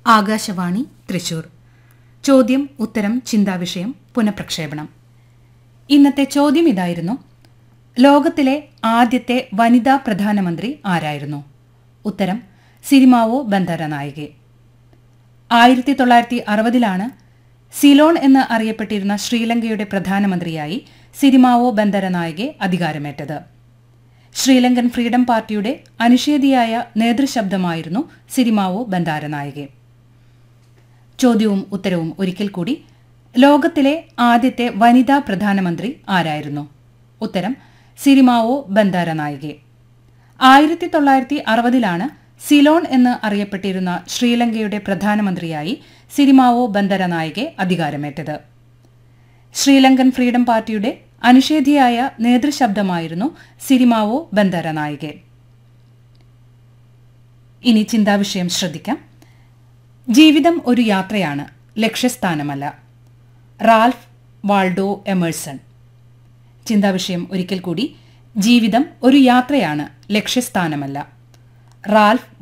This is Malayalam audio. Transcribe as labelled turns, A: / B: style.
A: ആകാശവാണി തൃശൂർ ചോദ്യം ഉത്തരം ചിന്താവിഷയം പുനഃപ്രക്ഷേപണം ഇന്നത്തെ ചോദ്യം ഇതായിരുന്നു ലോകത്തിലെ ആദ്യത്തെ വനിതാ പ്രധാനമന്ത്രി ആരായിരുന്നു ഉത്തരം സിരിമാവോ ബന്ദരനായികെ ആയിരത്തി തൊള്ളായിരത്തി അറുപതിലാണ് സിലോൺ എന്ന് അറിയപ്പെട്ടിരുന്ന ശ്രീലങ്കയുടെ പ്രധാനമന്ത്രിയായി സിരിമാവോ ബന്ദരനായികെ അധികാരമേറ്റത് ശ്രീലങ്കൻ ഫ്രീഡം പാർട്ടിയുടെ അനിഷേധിയായ നേതൃശബ്ദമായിരുന്നു സിരിമാവോ ബന്ദാരനായികെ ചോദ്യവും ഉത്തരവും ഒരിക്കൽ കൂടി ലോകത്തിലെ ആദ്യത്തെ വനിതാ പ്രധാനമന്ത്രി ആരായിരുന്നു ഉത്തരം സിരിമാവോ ബന്ദാരനായികെ ആയിരത്തി തൊള്ളായിരത്തി അറുപതിലാണ് സിലോൺ എന്ന് അറിയപ്പെട്ടിരുന്ന ശ്രീലങ്കയുടെ പ്രധാനമന്ത്രിയായി സിരിമാവോ ബന്ദരനായികെ അധികാരമേറ്റത് ശ്രീലങ്കൻ ഫ്രീഡം പാർട്ടിയുടെ അനിഷേധിയായ നേതൃശബ്ദമായിരുന്നു സിരിമാവോ ബന്ദരനായികെ ഇനി ചിന്താവിഷയം ശ്രദ്ധിക്കാം ജീവിതം ഒരു യാത്രയാണ് ലക്ഷ്യസ്ഥാനമല്ല റാൽഫ് വാൾഡോ എമേഴ്സൺ ചിന്താവിഷയം ഒരിക്കൽ കൂടി ജീവിതം ഒരു യാത്രയാണ് ലക്ഷ്യസ്ഥാനമല്ല റാൽഫ്